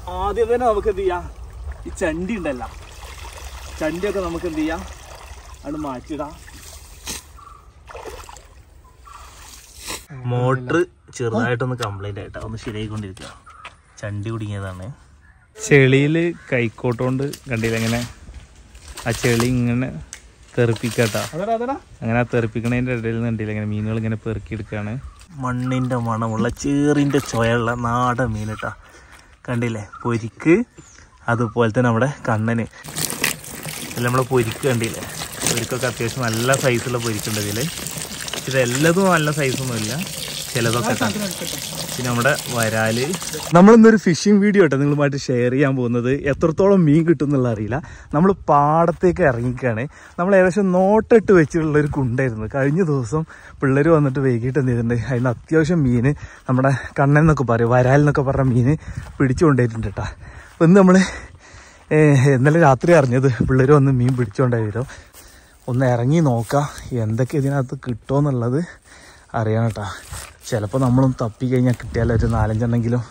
ആദ്യം തന്നെ നമുക്ക് എന്ത് ചെയ്യാം ഈ ചണ്ടി ഉണ്ടല്ലോ ചണ്ടിയൊക്കെ നമുക്ക് എന്ത് ചെയ്യാം അത് മാറ്റിയിടാം മോട്ടർ ചെറുതായിട്ടൊന്ന് കംപ്ലൈന്റ് ആയിട്ടാ ഒന്ന് ശരിയായിക്കൊണ്ടിരിക്കുക ചണ്ടി കുടുങ്ങിയതാണ് ചെളിയിൽ കൈക്കോട്ടുകൊണ്ട് കണ്ടില്ല ഇങ്ങനെ ആ ചെളി ഇങ്ങനെ തെറിപ്പിക്കട്ടാ അതെടാ അതെടാ അങ്ങനെ ആ തെറിപ്പിക്കണതിൻ്റെ ഇടയിൽ നിന്ന് കണ്ടില്ല ഇങ്ങനെ മീനുകൾ ഇങ്ങനെ പെറുക്കിയെടുക്കുകയാണ് മണ്ണിന്റെ മണമുള്ള ചേറിന്റെ ചുവയുള്ള നാടൻ മീനിട്ടാ കണ്ടില്ലേ പൊരിക്ക് അതുപോലെ തന്നെ നമ്മുടെ കണ്ണന് ഇതിൽ നമ്മളെ പൊരിക്ക് കണ്ടില്ലേ പൊരിക്കൊക്കെ അത്യാവശ്യം നല്ല സൈസുള്ള പൊരിക്കുണ്ട് ഇതില് ഇത് എല്ലാതും നല്ല സൈസൊന്നുമില്ല ചിലതൊക്കെ ട്ടാ. പിന്നെ നമ്മുടെ വരാല് നമ്മളിന്നൊരു ഫിഷിംഗ് വീഡിയോ കേട്ടോ നിങ്ങളുമായിട്ട് ഷെയർ ചെയ്യാൻ പോകുന്നത് എത്രത്തോളം മീൻ കിട്ടും എന്നുള്ള അറിയില്ല നമ്മൾ പാടത്തേക്ക് ഇറങ്ങിക്കാണ് നമ്മൾ ഏകദേശം നോട്ടിട്ട് വെച്ചിട്ടുള്ള ഒരു കുണ്ടായിരുന്നു കഴിഞ്ഞ ദിവസം പിള്ളേർ വന്നിട്ട് വൈകിട്ട് എന്ത് ചെയ്തിട്ടുണ്ട് അതിന് അത്യാവശ്യം മീൻ നമ്മുടെ കണ്ണൻ എന്നൊക്കെ പറയും വരാൽ എന്നൊക്കെ പറഞ്ഞ മീൻ പിടിച്ചു കൊണ്ടുപോയിട്ടുണ്ട് കേട്ടോ അപ്പം ഇന്ന് നമ്മൾ ഇന്നലെ രാത്രി അറിഞ്ഞത് പിള്ളേർ വന്ന് മീൻ പിടിച്ചുകൊണ്ടായി വരും ഒന്ന് ഇറങ്ങി നോക്കാം എന്തൊക്കെ ഇതിനകത്ത് കിട്ടുമെന്നുള്ളത് അറിയണം കേട്ടോ ചിലപ്പോൾ നമ്മളൊന്ന് തപ്പി കഴിഞ്ഞാൽ കിട്ടിയാലോ ഒരു നാലഞ്ചെണ്ണെങ്കിലും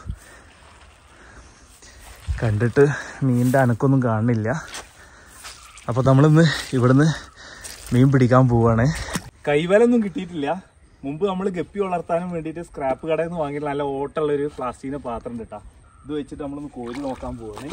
കണ്ടിട്ട് മീനിൻ്റെ അനക്കൊന്നും കാണുന്നില്ല അപ്പോൾ നമ്മളിന്ന് ഇവിടുന്ന് മീൻ പിടിക്കാൻ പോവാണ് കൈവലൊന്നും കിട്ടിയിട്ടില്ല മുമ്പ് നമ്മൾ ഗപ്പി വളർത്താനും വേണ്ടിയിട്ട് സ്ക്രാപ്പ് കടയിൽ നിന്ന് വാങ്ങിയിട്ട് നല്ല ഓട്ടമുള്ള ഒരു പ്ലാസ്റ്റിക്കിൻ്റെ പാത്രം ഉണ്ട് കേട്ടോ ഇത് വെച്ചിട്ട് നമ്മളൊന്ന് കോരി നോക്കാൻ പോവാണ്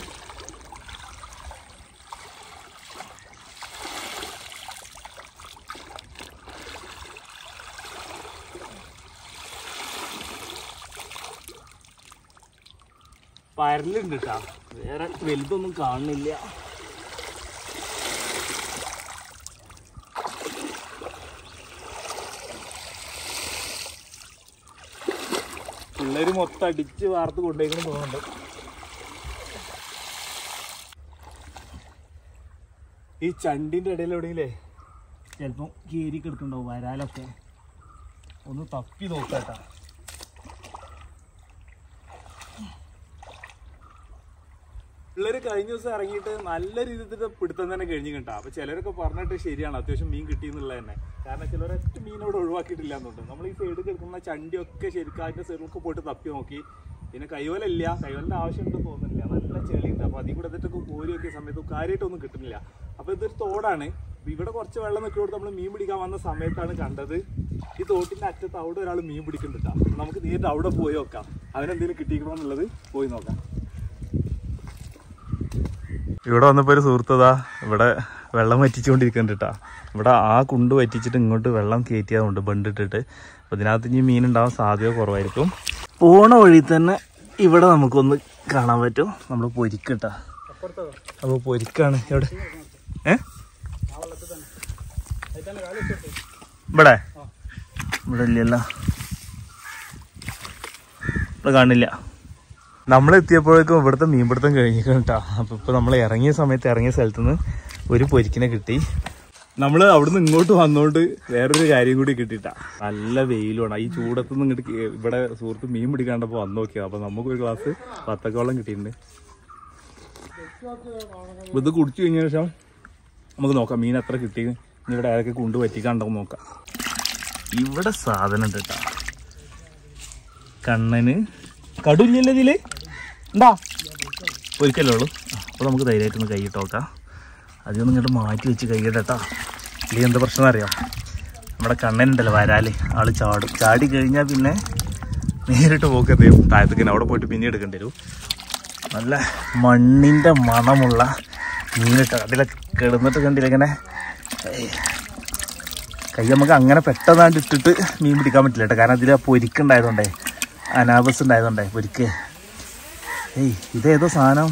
പരലുണ്ട് കേട്ടാ വേറെ വലുതൊന്നും കാണുന്നില്ല പിള്ളേര് മൊത്തം അടിച്ച് വാർത്ത് കൊണ്ടേക്കണം തോന്നുന്നുണ്ട് ഈ ചണ്ടിന്റെ ഇടയിൽ എവിടെയില്ലേ ചിലപ്പം കീരി കിടക്കുന്നുണ്ടാവും വരാലൊക്കെ ഒന്ന് തപ്പി നോക്കാട്ടാ പിള്ളേര് കഴിഞ്ഞ ദിവസം ഇറങ്ങിയിട്ട് നല്ല രീതിയിൽ പിടുത്തം തന്നെ കഴിഞ്ഞു കിട്ടാ അപ്പൊ ചിലരൊക്കെ പറഞ്ഞിട്ട് ശരിയാണ് അത്യാവശ്യം മീൻ കിട്ടി എന്നുള്ളത് തന്നെ കാരണം ചിലരൊറ്റ മീൻ ഇവിടെ ഒഴിവാക്കിയിട്ടില്ല എന്നുണ്ട് നമ്മൾ ഈ സൈഡിൽ കിടക്കുന്ന ചണ്ടിയൊക്കെ ശരിക്കും അതിന്റെ സൈഡിലൊക്കെ പോയിട്ട് തപ്പി നോക്കി പിന്നെ കൈവലില്ല കൈവലിന്റെ ആവശ്യമുണ്ടെന്ന് തോന്നുന്നില്ല നല്ല ചെളിയുണ്ട് അപ്പൊ അതിൽ കൂടെ എന്നിട്ടൊക്കെ കോരി നോക്കിയ സമയത്ത് കാര്യമായിട്ടൊന്നും കിട്ടുന്നില്ല അപ്പൊ ഇതൊരു തോടാണ് അപ്പൊ ഇവിടെ കുറച്ച് വെള്ളം നിൽക്കുമ്പോൾ നമ്മൾ മീൻ പിടിക്കാൻ വന്ന സമയത്താണ് കണ്ടത് ഈ തോട്ടിന്റെ അറ്റത്ത് അവിടെ ഒരാൾ മീൻ പിടിക്കുന്നുണ്ടാ നമുക്ക് നേരിട്ട് അവിടെ പോയി നോക്കാം അവനെന്തെങ്കിലും കിട്ടിക്കണോ എന്നുള്ളത് പോയി നോക്കാം ഇവിടെ വന്നപ്പോൾ ഒരു സുഹൃത്തതാ ഇവിടെ വെള്ളം വറ്റിച്ചുകൊണ്ടിരിക്കുന്നുണ്ട് കേട്ടോ ഇവിടെ ആ കുണ്ട് വറ്റിച്ചിട്ട് ഇങ്ങോട്ട് വെള്ളം കയറ്റിയതുകൊണ്ട് ബണ്ടിട്ടിട്ട് അപ്പോൾ ഇതിനകത്ത് ഇനി മീൻ ഉണ്ടാവാൻ സാധ്യത കുറവായിരിക്കും പോണ വഴി തന്നെ ഇവിടെ നമുക്കൊന്ന് കാണാൻ പറ്റും നമ്മൾ പൊരിക്കട്ടാ അപ്പോൾ പൊരിക്കാണ് എവിടെ ഏ ഇവിടെ ഇവിടെ ഇല്ലല്ലോ ഇവിടെ കാണില്ല നമ്മൾ എത്തിയപ്പോഴേക്കും ഇവിടുത്തെ മീൻപിടുത്തം കഴിഞ്ഞിരിക്കണം കേട്ടോ അപ്പൊ ഇപ്പൊ നമ്മൾ ഇറങ്ങിയ സമയത്ത് ഇറങ്ങിയ സ്ഥലത്ത് നിന്ന് ഒരു പൊരിക്കിനെ കിട്ടി നമ്മൾ അവിടുന്ന് ഇങ്ങോട്ട് വന്നോണ്ട് വേറൊരു കാര്യം കൂടി കിട്ടിട്ടാ നല്ല വെയിലുമാണ് ഈ ചൂടത്ത് നിന്ന് ഇങ്ങോട്ട് കേ- ഇവിടെ സുഹൃത്ത് മീൻ പിടിക്കാണ്ടപ്പോ വന്നു നോക്കിയാ അപ്പൊ നമുക്ക് ഒരു ഗ്ലാസ് പത്തക്കോളം കിട്ടിയിട്ടുണ്ട് അപ്പൊ ഇത് കുടിച്ചു കഴിഞ്ഞ ശേഷം നമുക്ക് നോക്കാം മീൻ എത്ര കിട്ടി ഇനി ഇവിടെ ആരൊക്കെ കൊണ്ട് പറ്റിക്കാണ്ടോ നോക്കാം ഇവിടെ സാധനം ഉണ്ട് കേട്ടോ കണ്ണന് കടുല്ലല്ലോ ഇതില് ഉണ്ടാ ഒരിക്കലേ ഉള്ളൂ അപ്പോൾ നമുക്ക് ധൈര്യമായിട്ടൊന്ന് കൈയിട്ട് നോക്കാം അതൊന്നും ഇങ്ങോട്ട് മാറ്റി വെച്ച് കൈയിടട്ടാ ഇല്ലെങ്കിൽ എന്താ പ്രശ്നം അറിയാം നമ്മുടെ കണ്ണനുണ്ടല്ലോ വരാല് ആള് ചാടും ചാടി കഴിഞ്ഞാൽ പിന്നെ നേരിട്ട് പോക്കത്തേ താഴത്തേക്ക് അവിടെ പോയിട്ട് പിന്നെ എടുക്കേണ്ടി വരും നല്ല മണ്ണിൻ്റെ മണമുള്ള മീനിട്ട് അതിലൊക്കെ കിടന്നിട്ട് കണ്ടില്ല ഇങ്ങനെ ഏയ്. കൈ നമുക്ക് അങ്ങനെ പെട്ടെന്നാണ്ട് ഇട്ടിട്ട് മീൻ പിടിക്കാൻ പറ്റില്ല കേട്ടോ കാരണം അതിൽ പൊരിക്കുണ്ടായതുകൊണ്ടേ അനാബസ് ഉണ്ടായതുകൊണ്ടേ പൊരിക്ക് ഏയ് ഇതേതോ സാധനം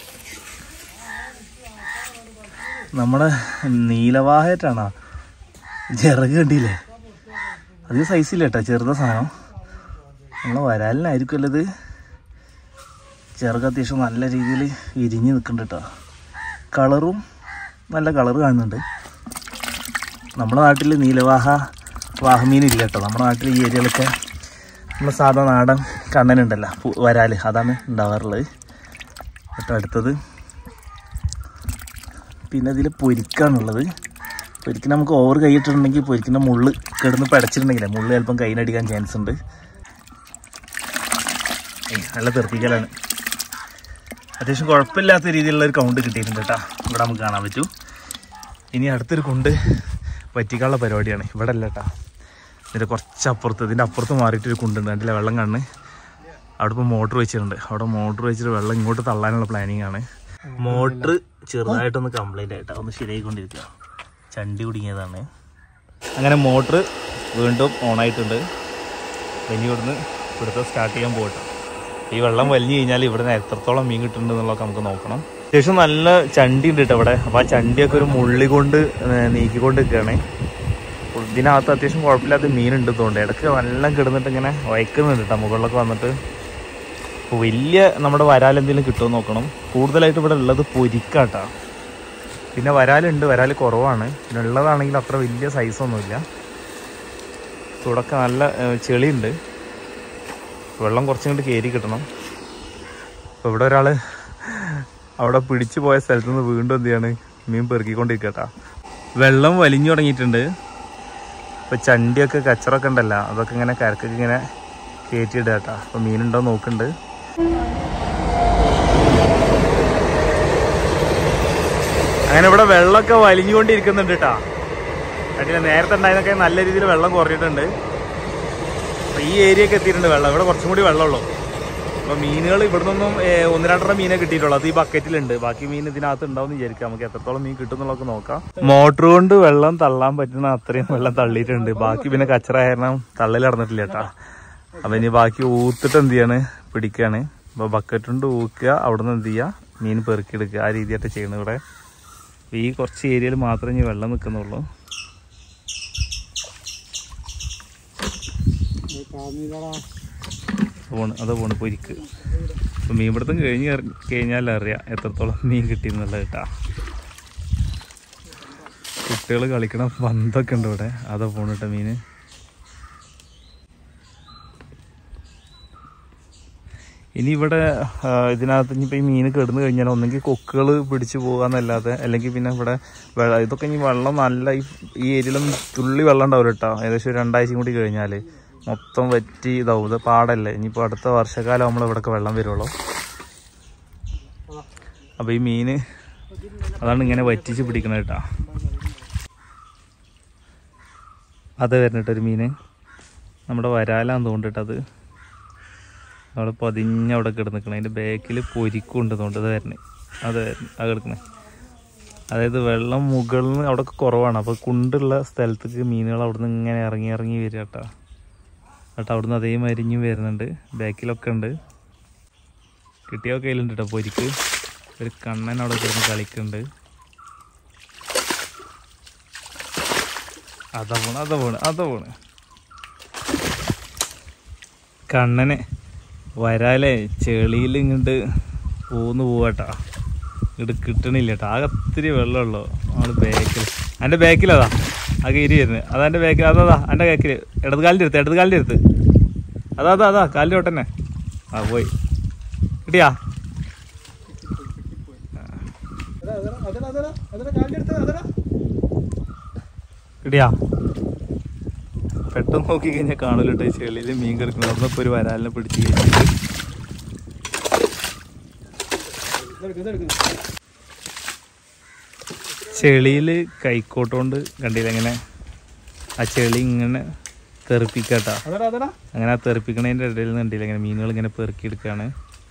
നമ്മുടെ നീലവാഹേറ്റാണോ ചിറക് കണ്ടില്ലേ അത് സൈസില്ല കേട്ടോ ചെറുത സാധനം നമ്മളെ വരാലിനായിരിക്കുമല്ലോ ഇത് ചിറക് അത്യാവശ്യം നല്ല രീതിയിൽ ഇരിഞ്ഞ് നിൽക്കുന്നുണ്ട് കേട്ടോ കളറും നല്ല കളറ് കാണുന്നുണ്ട് നമ്മുടെ നാട്ടിൽ നീലവാഹ വാഹമീൻ ഇല്ല കേട്ടോ നമ്മുടെ നാട്ടിൽ ഈ ഏരിയയിലൊക്കെ നമ്മുടെ സാധാ നാടൻ കണ്ണനുണ്ടല്ലോ പു- വരാല് അതാണ് ഉണ്ടാവാറുള്ളത് കേട്ടോ അടുത്തത് പിന്നെ ഇതിൽ പൊരിക്കാണുള്ളത് പൊരിക്കിന് നമുക്ക് ഓവർ കൈയിട്ടിട്ടുണ്ടെങ്കിൽ പൊരിക്കുന്ന മുള്ള് കിടന്ന് പടച്ചിട്ടുണ്ടെങ്കിലേ മുള്ള് ചിലപ്പം കൈനടിക്കാൻ ചാൻസ് ഉണ്ട് ഏയ്, നല്ല തെറിപ്പിക്കലാണ് അത്യാവശ്യം കുഴപ്പമില്ലാത്ത രീതിയിലുള്ള ഒരു കൗണ്ട് കിട്ടിയിട്ടുണ്ട് കേട്ടോ ഇവിടെ നമുക്ക് കാണാൻ പറ്റും ഇനി അടുത്തൊരു കുണ്ട് വറ്റിക്കാനുള്ള പരിപാടിയാണ് ഇവിടെ അല്ല കേട്ടോ ഇതിൻ്റെ കുറച്ച് അപ്പുറത്ത് ഇതിൻ്റെ അപ്പുറത്ത് മാറിയിട്ടൊരു കുണ്ടുണ്ട് കണ്ടില്ല വെള്ളം കണ്ണ് അവിടെ ഇപ്പോൾ മോട്ടർ വെച്ചിട്ടുണ്ട് അവിടെ മോട്ടർ വെച്ചിട്ട് വെള്ളം ഇങ്ങോട്ട് തള്ളാനുള്ള പ്ലാനിങ് ആണ് മോട്ടർ ചെറുതായിട്ടൊന്ന് കംപ്ലൈൻ്റ് ആയിട്ടാ ഒന്ന് ശരിയായിക്കൊണ്ടിരിക്കുക ചണ്ടി കുടുങ്ങിയതാണ് അങ്ങനെ മോട്ടർ വീണ്ടും ഓണായിട്ടുണ്ട് ഇനി ഇവിടുന്ന് ഇവിടുത്തെ സ്റ്റാർട്ട് ചെയ്യാൻ പോകട്ടെ ഈ വെള്ളം വലിഞ്ഞു കഴിഞ്ഞാൽ ഇവിടെ നിന്ന് എത്രത്തോളം മീൻ കിട്ടുന്നുണ്ട് എന്നുള്ളതൊക്കെ നമുക്ക് നോക്കണം അത്യാവശ്യം നല്ല ചണ്ടി ഉണ്ട് കേട്ടോ ഇവിടെ അപ്പോൾ ആ ചണ്ടിയൊക്കെ ഒരു മുള്ളി കൊണ്ട് ഏർ നീക്കിക്കൊണ്ട് നിൽക്കുകയാണ് ഇതിനകത്ത് അത്യാവശ്യം കുഴപ്പമില്ലാത്ത മീനുണ്ട് തോന്നുന്നുണ്ട് ഇടയ്ക്ക് നല്ല കിടന്നിട്ട് ഇങ്ങനെ വയക്കുന്നുണ്ട് കേട്ടോ മുകളിലൊക്കെ വന്നിട്ട് അപ്പോൾ വലിയ നമ്മുടെ വരാൽ എന്തെങ്കിലും കിട്ടുമോ നോക്കണം കൂടുതലായിട്ട് ഇവിടെ ഉള്ളത് പൊരിക്കാട്ടാ പിന്നെ വരാലുണ്ട് വരാൽ കുറവാണ് പിന്നെ ഉള്ളതാണെങ്കിൽ അത്ര വലിയ സൈസൊന്നുമില്ല തുടക്കം നല്ല ഏർ, ചെളിയുണ്ട് വെള്ളം കുറച്ചും കൂടി കയറി കിട്ടണം അപ്പോൾ ഇവിടെ ഒരാൾ അവിടെ പിടിച്ചു പോയ സ്ഥലത്ത് നിന്ന് വീണ്ടും എന്ത് ചെയ്യാണ് മീൻ പെറുക്കിക്കൊണ്ടിരിക്കട്ടാ വെള്ളം വലിഞ്ഞു തുടങ്ങിയിട്ടുണ്ട് ഇപ്പൊ ചണ്ടിയൊക്കെ കച്ചറൊക്കെ ഉണ്ടല്ലോ അതൊക്കെ ഇങ്ങനെ കരക്കൊക്കെ ഇങ്ങനെ കയറ്റിയിടുക കേട്ടോ അപ്പൊ മീനുണ്ടോ നോക്കുന്നുണ്ട് അങ്ങനെ ഇവിടെ വെള്ളമൊക്കെ വലിഞ്ഞുകൊണ്ടിരിക്കുന്നുണ്ട് കേട്ടാ കണ്ടില്ല നേരത്തെ ഉണ്ടായതൊക്കെ നല്ല രീതിയിൽ വെള്ളം കുറഞ്ഞിട്ടുണ്ട് അപ്പൊ ഈ ഏരിയക്ക് എത്തിയിട്ടുണ്ട് വെള്ളം ഇവിടെ കുറച്ചും കൂടി വെള്ളമുള്ളൂ അപ്പൊ മീനുകൾ ഇവിടെ നിന്നും ഏർ, ഒന്ന് രണ്ടര മീനെ കിട്ടിയിട്ടുള്ളൂ അത് ഈ ബക്കറ്റിലുണ്ട് ബാക്കി മീൻ ഇതിനകത്ത് ഉണ്ടാവും വിചാരിക്കാം നമുക്ക് എത്രത്തോളം മീൻ കിട്ടും എന്നുള്ളതൊക്കെ നോക്കാം മോട്ടർ കൊണ്ട് വെള്ളം തള്ളാൻ പറ്റുന്ന അത്രയും വെള്ളം തള്ളിയിട്ടുണ്ട് ബാക്കി പിന്നെ കച്ചറ കാരണം തള്ളൽ നടന്നിട്ടില്ല കേട്ടാ അപ്പൊ ഇനി ബാക്കി ഊത്തിട്ട് എന്ത് ചെയ്യാണ് പിടിക്കാണ് അപ്പൊ ബക്കറ്റ് കൊണ്ട് ഊക്കുക അവിടെ നിന്ന് എന്ത് ചെയ്യുക മീൻ പെറുക്കിയെടുക്കുക ആ രീതിയായിട്ട് ചെയ്യണം ഇവിടെ അപ്പൊ ഈ കുറച്ച് ഏരിയയിൽ മാത്രമേ ഇനി വെള്ളം നിൽക്കുന്നുള്ളൂ പോണ് അതാ പോണ് പൊരിക്ക് അപ്പൊ മീൻ പിടുത്തം കഴിഞ്ഞ് ഇറ- കഴിഞ്ഞാൽ അറിയാം എത്രത്തോളം മീൻ കിട്ടിയെന്നുള്ളത് കേട്ടാ കുട്ടികൾ കളിക്കണ പന്തൊക്കെ ഉണ്ട് ഇവിടെ അതാ പോണ് കേട്ടോ മീന് ഇനി ഇവിടെ ആ, ഇതിനകത്ത് ഇനിയിപ്പോൾ ഈ മീൻ കിടന്നു കഴിഞ്ഞാൽ ഒന്നെങ്കിൽ കൊക്കുകൾ പിടിച്ചു പോകാന്നല്ലാതെ അല്ലെങ്കിൽ പിന്നെ ഇവിടെ വെള്ളം ഇതൊക്കെ ഇനി വെള്ളം നല്ല ഈ ഈ ഏരിയയിലൊന്നും തുള്ളി വെള്ളം ഉണ്ടാവില്ല കേട്ടോ ഏകദേശം ഒരു രണ്ടാഴ്ചയും കൂടി കഴിഞ്ഞാൽ മൊത്തം വറ്റി ഇതാവും ഇത് പാടല്ലേ ഇനിയിപ്പോൾ അടുത്ത വർഷക്കാലം നമ്മൾ ഇവിടെയൊക്കെ വെള്ളം വരുള്ളൂ അപ്പോൾ ഈ മീന് അതാണ് ഇങ്ങനെ വറ്റിച്ച് പിടിക്കണത് കേട്ടോ അത് വരുന്നിട്ടൊരു മീന് നമ്മുടെ വരാലാന്ന് തോന്നിട്ടത് അവിടെ പതിഞ്ഞ് അവിടെ കിടന്നിക്കണം അതിൻ്റെ ബാക്കിൽ പൊരിക്കുണ്ട് തോണ്ട് അത് വരണേ അത് വരണേ അത് കിടക്കണേ അതായത് വെള്ളം മുകളിൽ നിന്ന് അവിടെ കുറവാണ് അപ്പോൾ കുണ്ടുള്ള സ്ഥലത്തേക്ക് മീനുകൾ അവിടെ നിന്ന് ഇങ്ങനെ ഇറങ്ങി ഇറങ്ങി വരിക കേട്ടോ കേട്ടോ അവിടുന്ന് അതേ മരിഞ്ഞും വരുന്നുണ്ട് ബാക്കിലൊക്കെ ഉണ്ട് കിട്ടിയ കയ്യിലുണ്ട് കേട്ടോ പൊരിക്ക് ഒരു കണ്ണൻ അവിടെ കിടന്ന് കളിക്കുന്നുണ്ട് അതാ പോണ് അതാ പോണ് അതാ പോണ് കണ്ണനെ വരാലേ ചെളിയിൽ ഇങ്ങോട്ട് പോന്ന് പോവാട്ടാ ഇങ്ങോട്ട് കിട്ടണില്ല കേട്ടോ ആകെ ഒത്തിരി വെള്ളമുള്ളൂ നമ്മള് ബാക്കിൽ എൻ്റെ ബാക്കിലതാ ആ കയറി വരുന്നത് അതാ എൻ്റെ ബാക്കിൽ അതാ എൻ്റെ ബാക്കിൽ ഇടത് കാലിൻ്റെ അടുത്ത് ഇടത് കാലിൻ്റെ അടുത്ത് അതാ അതാ അതാ കാലിൻ്റെ ഒട്ടന്നെ ആ പോയി കിട്ടിയാ കിട്ടിയാ പെട്ടെന്ന് നോക്കി കഴിഞ്ഞാൽ കാണൂലട്ടോ ഈ ചെളിയിൽ മീൻ കിടക്കുന്നത് അവിടെ ഇപ്പോൾ ഒരു വരാലിനെ പിടിച്ച് കയറ്റിയിട്ട് ചെളിയിൽ കൈക്കോട്ടുകൊണ്ട് കണ്ടില്ല ഇങ്ങനെ ആ ചെളി ഇങ്ങനെ തെറിപ്പിക്കട്ടാ അങ്ങനെ ആ തെറിപ്പിക്കണതിൻ്റെ ഇടയിൽ നിന്ന് കണ്ടില്ല ഇങ്ങനെ മീനുകൾ ഇങ്ങനെ പെറുക്കിയെടുക്കുകയാണ്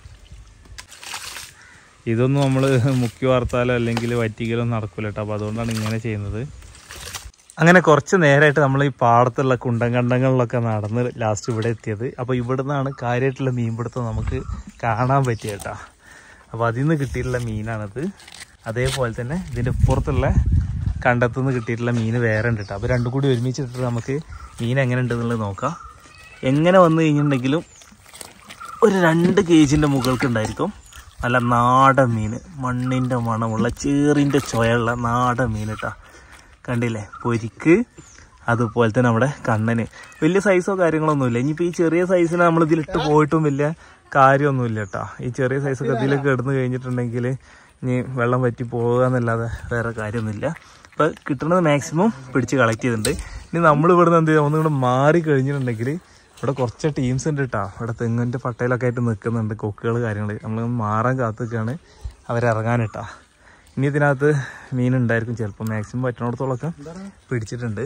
ഇതൊന്നും നമ്മൾ മുക്കി വാർത്താലോ അല്ലെങ്കിൽ വറ്റിക്കലോ നടക്കൂല കേട്ടോ അപ്പോൾ അതുകൊണ്ടാണ് ഇങ്ങനെ ചെയ്യുന്നത് അങ്ങനെ കുറച്ച് നേരമായിട്ട് നമ്മൾ ഈ പാടത്തുള്ള കുണ്ടൻ കണ്ടങ്ങളിലൊക്കെ നടന്ന് ലാസ്റ്റ് ഇവിടെ എത്തിയത് അപ്പോൾ ഇവിടെ നിന്നാണ് കാര്യമായിട്ടുള്ള മീൻപിടുത്തം നമുക്ക് കാണാൻ പറ്റിയ കേട്ടോ അപ്പോൾ അതിൽ നിന്ന് കിട്ടിയിട്ടുള്ള മീനാണിത് അതേപോലെ തന്നെ ഇതിൻ്റെ പുറത്തുള്ള കണ്ടത്തു നിന്ന് കിട്ടിയിട്ടുള്ള മീൻ വേറെ ഉണ്ട് കേട്ടോ അപ്പോൾ രണ്ടും കൂടി ഒരുമിച്ചിട്ട് നമുക്ക് മീൻ എങ്ങനെ ഉണ്ടെന്നുള്ളത് നോക്കാം എങ്ങനെ വന്നു കഴിഞ്ഞിട്ടുണ്ടെങ്കിലും ഒരു രണ്ട് കേജിൻ്റെ മുകൾക്ക് ഉണ്ടായിരിക്കും നല്ല നാടൻ മീൻ മണ്ണിൻ്റെ മണമുള്ള ചേറിൻ്റെ ചുവയുള്ള നാടൻ മീൻ കേട്ടോ കണ്ടില്ലേ പൊരിക്ക് അതുപോലെ തന്നെ നമ്മുടെ കണ്ണന് വലിയ സൈസോ കാര്യങ്ങളൊന്നുമില്ല ഇനിയിപ്പോൾ ഈ ചെറിയ സൈസിന് നമ്മൾ ഇതിലിട്ട് പോയിട്ടും വലിയ കാര്യമൊന്നുമില്ല കേട്ടോ ഈ ചെറിയ സൈസൊക്കെ ഇതിലൊക്കെ ഇടുന്ന് കഴിഞ്ഞിട്ടുണ്ടെങ്കിൽ ഇനി വെള്ളം വറ്റി പോകുക എന്നല്ലാതെ വേറെ കാര്യമൊന്നുമില്ല അപ്പോൾ കിട്ടുന്നത് മാക്സിമം പിടിച്ച് കളക്ട് ചെയ്തിട്ടുണ്ട് ഇനി നമ്മൾ ഇവിടുന്ന് എന്ത് ചെയ്യാം ഒന്നുകൂടെ മാറി കഴിഞ്ഞിട്ടുണ്ടെങ്കിൽ ഇവിടെ കുറച്ച് ടീംസ് ഉണ്ട് കേട്ടോ ഇവിടെ തെങ്ങിൻ്റെ പട്ടയിലൊക്കെ ആയിട്ട് നിൽക്കുന്നുണ്ട് കൊക്കുകൾ കാര്യങ്ങൾ നമ്മൾ മാറാൻ കാത്തുനിൽക്കുകയാണ് അവരിറങ്ങാൻ കേട്ടാ ഇനി ഇതിനകത്ത് മീൻ ഉണ്ടായിരിക്കും ചിലപ്പോൾ മാക്സിമം പറ്റുന്നിടത്തോളമൊക്കെ പിടിച്ചിട്ടുണ്ട്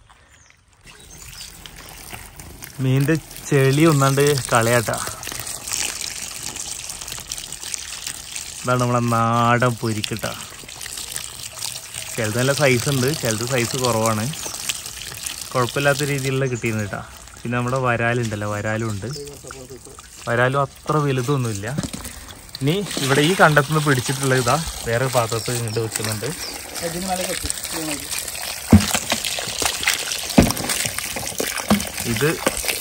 മീനിൻ്റെ ചെളി ഒന്നാണ്ട് കളയാട്ടാ ഇതാണ് നമ്മളെ നാടൻ പൊരിക്കട്ടാ ചിലത് നല്ല സൈസ് ഉണ്ട് ചിലത് സൈസ് കുറവാണ് കുഴപ്പമില്ലാത്ത രീതിയിലുള്ള കിട്ടിയിരുന്നു കേട്ടാ പിന്നെ നമ്മുടെ വരാലുണ്ടല്ലോ വരാലും ഉണ്ട് വരാലും അത്ര വലുതൊന്നുമില്ല ഇനി ഇവിടെ ഈ കണ്ടത്തുനിന്ന് പിടിച്ചിട്ടുള്ള ഇതാ വേറെ പാത്രത്തിൽ ഇങ്ങോട്ട് വെക്കുന്നുണ്ട് ഇത്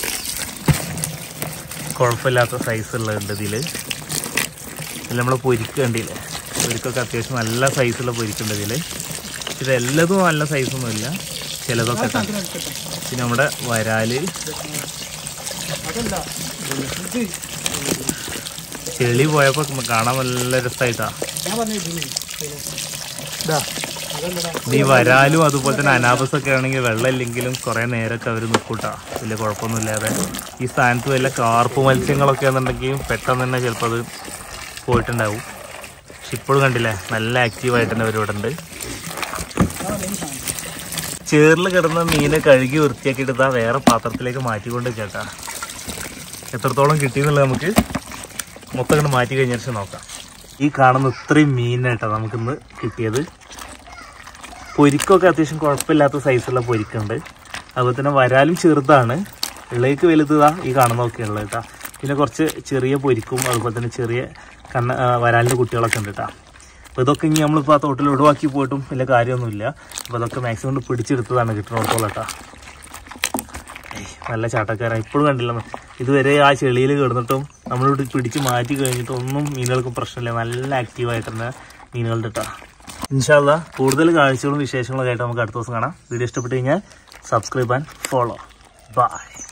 കുഴപ്പമില്ലാത്ത സൈസ് ഉള്ളതുണ്ട് ഇതില് ഇതിൽ നമ്മൾ പൊരിക്ക് കണ്ടില്ലേ പൊരിക്കൊക്കെ അത്യാവശ്യം നല്ല സൈസുള്ള പൊരിക്കുണ്ട് ഇതില് ഇത് എല്ലാതും നല്ല സൈസൊന്നുമില്ല ചിലതൊക്കെ ക- പിന്നെ നമ്മുടെ വരാല് ചെളി പോയപ്പോ കാണാൻ നല്ല രസമായിട്ടാ ഈ വരാലും അതുപോലെ തന്നെ അനാബസ് ഒക്കെ ആണെങ്കിൽ വെള്ളം ഇല്ലെങ്കിലും കുറെ നേരമൊക്കെ അവർ നിൽക്കൂട്ടാ വലിയ കുഴപ്പമൊന്നുമില്ലാതെ ഈ സ്ഥാനത്ത് വല്ല കാർപ്പ് മത്സ്യങ്ങളൊക്കെ എന്നുണ്ടെങ്കിൽ പെട്ടെന്ന് തന്നെ ചിലപ്പോൾ അത് പോയിട്ടുണ്ടാവും പക്ഷെ ഇപ്പോഴും കണ്ടില്ലേ നല്ല ആക്റ്റീവായിട്ട് തന്നെ അവർ ഇവിടെ ഉണ്ട് ചേറിൽ കിടന്ന മീന് കഴുകി വൃത്തിയാക്കിയിട്ട് ഇതാ വേറെ പാത്രത്തിലേക്ക് മാറ്റിക്കൊണ്ട് ചേട്ടാ എത്രത്തോളം കിട്ടിയെന്നുള്ളത് നമുക്ക് മൊത്തം ഇങ്ങോട്ട് മാറ്റി കഴിഞ്ഞ ശേഷം നോക്കാം ഈ കാണുന്ന ഇത്രയും മീനായിട്ടാണ് നമുക്കിന്ന് കിട്ടിയത് പൊരിക്കൊക്കെ അത്യാവശ്യം കുഴപ്പമില്ലാത്ത സൈസുള്ള പൊരിക്കുണ്ട് അതുപോലെ തന്നെ വരാലും ചെറുതാണ് ഇളയ്ക്ക് വലുതാ ഈ കാണുന്നതൊക്കെ ഉള്ളത് കേട്ടോ പിന്നെ കുറച്ച് ചെറിയ പൊരിക്കും അതുപോലെ തന്നെ ചെറിയ കണ്ണ ആ, വരാലിൻ്റെ കുട്ടികളൊക്കെ ഉണ്ട് കേട്ടോ അപ്പോൾ ഇതൊക്കെ ഇനി നമ്മളിപ്പോൾ ആ തോട്ടിൽ ഒഴിവാക്കി പോയിട്ടും വലിയ കാര്യമൊന്നുമില്ല അപ്പോൾ അതൊക്കെ മാക്സിമം കൊണ്ട് പിടിച്ചെടുത്തതാണ് കിട്ടുന്നിടത്തോളം കേട്ടോ ഏയ്, നല്ല ചാട്ടക്കാരാണ് ഇപ്പോഴും കണ്ടില്ല ഇതുവരെ ആ ചെളിയിൽ കിടന്നിട്ടും നമ്മളിവിടെ പിടിച്ച് മാറ്റി കഴിഞ്ഞിട്ടും ഒന്നും മീനുകൾക്ക് പ്രശ്നമില്ല നല്ല ആക്റ്റീവായിട്ട് തന്നെ മീനുകളുടെ കേട്ടോ ഇൻഷാല്ല കൂടുതൽ കാഴ്ചകളും വിശേഷങ്ങളും ആയിട്ട് നമുക്ക് അടുത്ത ദിവസം കാണാം വീഡിയോ ഇഷ്ടപ്പെട്ട് കഴിഞ്ഞാൽ സബ്സ്ക്രൈബ് ആൻഡ് ഫോളോ ബൈ